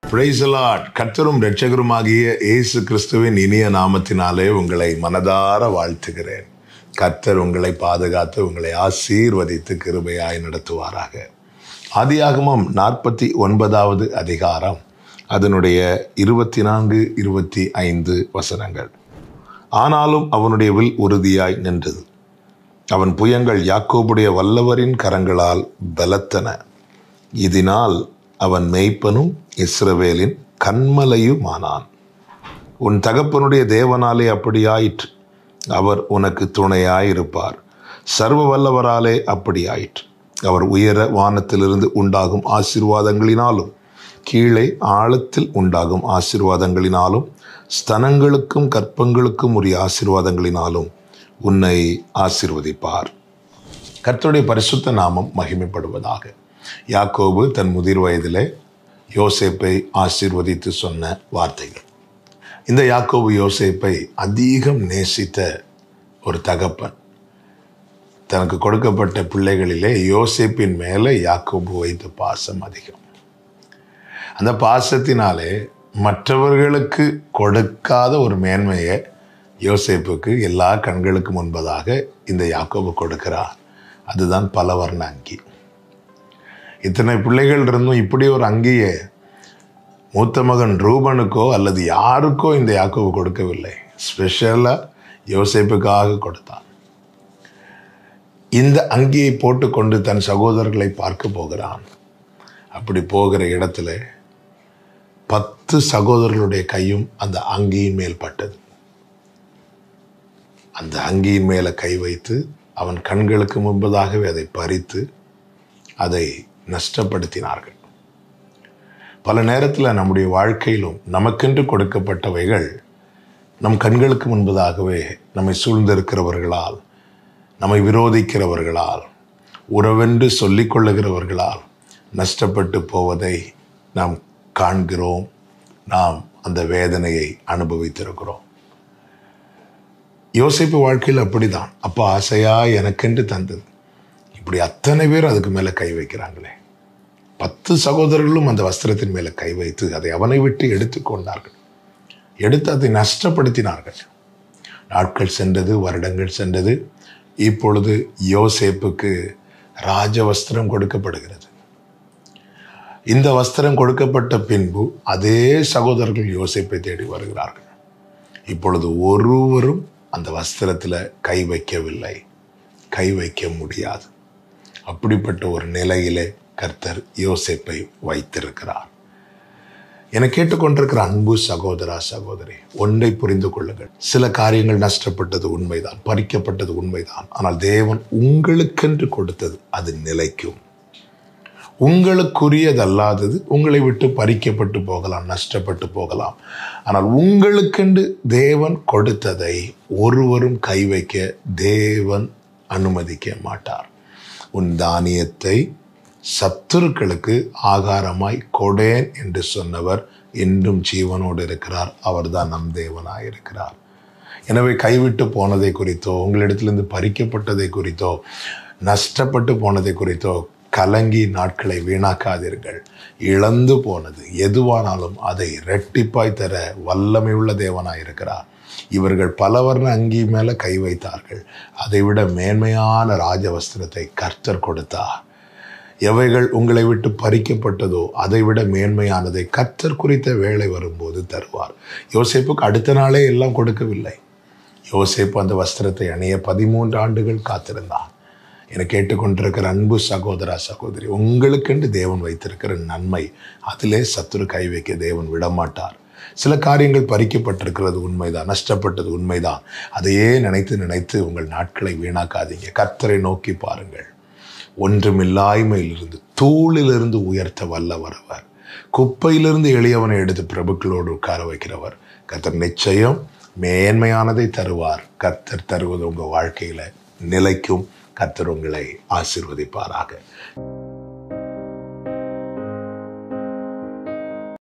பிரைசலாட் கர்த்தரும் இரட்சகருமாகிய இயேசு கிறிஸ்துவின் இனிய நாமத்தினாலே உங்களை மனதார வாழ்த்துகிறேன் கர்த்தர் உங்களை பாதுகாத்து உங்களை ஆசீர்வதித்து கிருபையாய் நடத்துவாராக ஆதியாகமம் நாற்பத்தி ஒன்பதாவது அதிகாரம் அதனுடைய இருபத்தி நான்கு இருபத்தி ஐந்து வசனங்கள் ஆனாலும் அவனுடைய வில் உறுதியாய் நின்றது அவன் புயங்கள் யாக்கோபுடைய வல்லவரின் கரங்களால் பலத்தன இதனால் அவன் மேய்ப்பனும் இஸ்ரவேலின் கண்மலையுமானான் உன் தகப்பனுடைய தேவனாலே அப்படியாயிற்று அவர் உனக்கு துணையாயிருப்பார் சர்வ வல்லவராலே அப்படியாயிற்று அவர் உயர வானத்திலிருந்து உண்டாகும் ஆசீர்வாதங்களினாலும் கீழே ஆழத்தில் உண்டாகும் ஆசீர்வாதங்களினாலும் ஸ்தனங்களுக்கும் கற்பங்களுக்கும் உரிய ஆசீர்வாதங்களினாலும் உன்னை ஆசீர்வதிப்பார் கர்த்தருடைய பரிசுத்த நாமம் மகிமைப்படுவதாக யாக்கோபு தன் முதிர் வயதிலே யோசேப்பை ஆசீர்வதித்து சொன்ன வார்த்தைகள் இந்த யாக்கோபு யோசேப்பை அதிகம் நேசித்த ஒரு தகப்பன் தனக்கு கொடுக்கப்பட்ட பிள்ளைகளிலே யோசேப்பின் மேலே யாக்கோபு வைத்த பாசம் அதிகம் அந்த பாசத்தினாலே மற்றவர்களுக்கு கொடுக்காத ஒரு மேன்மையை யோசேப்புக்கு எல்லா கண்களுக்கு முன்பதாக இந்த யாக்கோபு கொடுக்கிறார் அதுதான் பலவர்ண அங்கி இத்தனை பிள்ளைகள் இருந்தும் இப்படி ஒரு அங்கியை மூத்த மகன் ரூபனுக்கோ அல்லது யாருக்கோ இந்த யாக்கோபு கொடுக்கவில்லை ஸ்பெஷலாக யோசேப்புக்காக கொடுத்தான் இந்த அங்கியை போட்டுக்கொண்டு தன் சகோதரர்களை பார்க்க போகிறான் அப்படி போகிற இடத்துல பத்து சகோதரர்களுடைய கையும் அந்த அங்கியின் மேல் பட்டது அந்த அங்கியின் மேலே கை வைத்து அவன் கண்களுக்கு முன்பதாகவே அதை பறித்து அதை நஷ்டப்படுத்தினார்கள் பல நேரத்தில் நம்முடைய வாழ்க்கையிலும் நமக்கென்று கொடுக்கப்பட்டவைகள் நம் கண்களுக்கு முன்பதாகவே நம்மை சூழ்ந்திருக்கிறவர்களால் நம்மை விரோதிக்கிறவர்களால் உறவென்று சொல்லிக் கொள்ளுகிறவர்களால் நஷ்டப்பட்டு போவதை நாம் காண்கிறோம் நாம் அந்த வேதனையை அனுபவித்திருக்கிறோம் யோசிப்பு வாழ்க்கையில் அப்படிதான் அப்பா ஆசையா எனக்கென்று தந்தது இப்படி அத்தனை பேர் அதுக்கு மேலே கை வைக்கிறாங்களே பத்து சகோதரர்களும் அந்த வஸ்திரத்தின் மேலே கை வைத்து அதை அவனை விட்டு எடுத்துக்கொண்டார்கள் எடுத்து அதை நஷ்டப்படுத்தினார்கள் நாட்கள் சென்றது வருடங்கள் சென்றது இப்பொழுது யோசேப்புக்கு ராஜ வஸ்திரம் கொடுக்கப்படுகிறது இந்த வஸ்திரம் கொடுக்கப்பட்ட பின்பு அதே சகோதரர்கள் யோசேப்பை தேடி வருகிறார்கள் இப்பொழுது ஒருவரும் அந்த வஸ்திரத்தில் கை வைக்கவில்லை கை வைக்க முடியாது அப்படிப்பட்ட ஒரு நிலையிலே கர்த்தர் யோசேப்பை வைத்திருக்கிறார் என கேட்டுக்கொண்டிருக்கிற அன்பு சகோதரா சகோதரி ஒன்றை புரிந்து கொள்ளுங்கள் சில காரியங்கள் நஷ்டப்பட்டது உண்மைதான் பறிக்கப்பட்டது உண்மைதான் ஆனால் தேவன் உங்களுக்கென்று கொடுத்தது அது நிலைக்கும் உங்களுக்குரியதல்லாதது உங்களை விட்டு பறிக்கப்பட்டு போகலாம் நஷ்டப்பட்டு போகலாம் ஆனால் உங்களுக்கென்று தேவன் கொடுத்ததை ஒருவரும் கை வைக்க தேவன் அனுமதிக்க மாட்டார் உன் தானியத்தை சத்துருக்களுக்கு ஆகாரமாய் கொடேன் என்று சொன்னவர் என்றும் ஜீவனோடு இருக்கிறார் அவர்தான் நம் தேவனாய் இருக்கிறார் எனவே கைவிட்டு போனதை குறித்தோ உங்களிடத்திலிருந்து பறிக்கப்பட்டதை குறித்தோ நஷ்டப்பட்டு போனதை குறித்தோ கலங்கி நாட்களை வீணாக்காதீர்கள் இழந்து போனது எதுவானாலும் அதை ரெட்டிப்பாய் தர வல்லமை உள்ள தேவனாய் இருக்கிறார் இவர்கள் பலவர்ண அங்கி மேல கை வைத்தார்கள் அதைவிட மேன்மையான ராஜவஸ்திரத்தை கர்த்தர் கொடுத்தார் எவைகள் உங்களை விட்டு பறிக்கப்பட்டதோ அதை விட மேன்மையானதை கர்த்தர் குறித்த வேலை வரும்போது தருவார் யோசேப்புக்கு அடுத்த நாளே எல்லாம் கொடுக்கவில்லை யோசேப்பு அந்த வஸ்திரத்தை அணிய பதிமூன்று ஆண்டுகள் காத்திருந்தான் என கேட்டுக்கொண்டிருக்கிற அன்பு சகோதரா சகோதரி உங்களுக்கென்று தேவன் வைத்திருக்கிற நன்மை அதிலே சத்துரு கை வைக்க தேவன் விடமாட்டார் சில காரியங்கள் பறிக்கப்பட்டிருக்கிறது உண்மைதான் நஷ்டப்பட்டது உண்மைதான் அதையே நினைத்து நினைத்து உங்கள் நாட்களை வீணாக்காதீங்க கர்த்தரை நோக்கி பாருங்கள் ஒன்றுமில்லாய்மையிலிருந்து தூளிலிருந்து உயர்த்த வல்லவர் அவர் குப்பையிலிருந்து எளியவனை எடுத்து பிரபுக்களோடு உட்கார வைக்கிறவர் கர்த்தர் நிச்சயம் மேன்மையானதை தருவார் கர்த்தர் தருவது உங்கள் வாழ்க்கையில் நிலைக்கும் கர்த்தர் உங்களை ஆசிர்வதிப்பாராக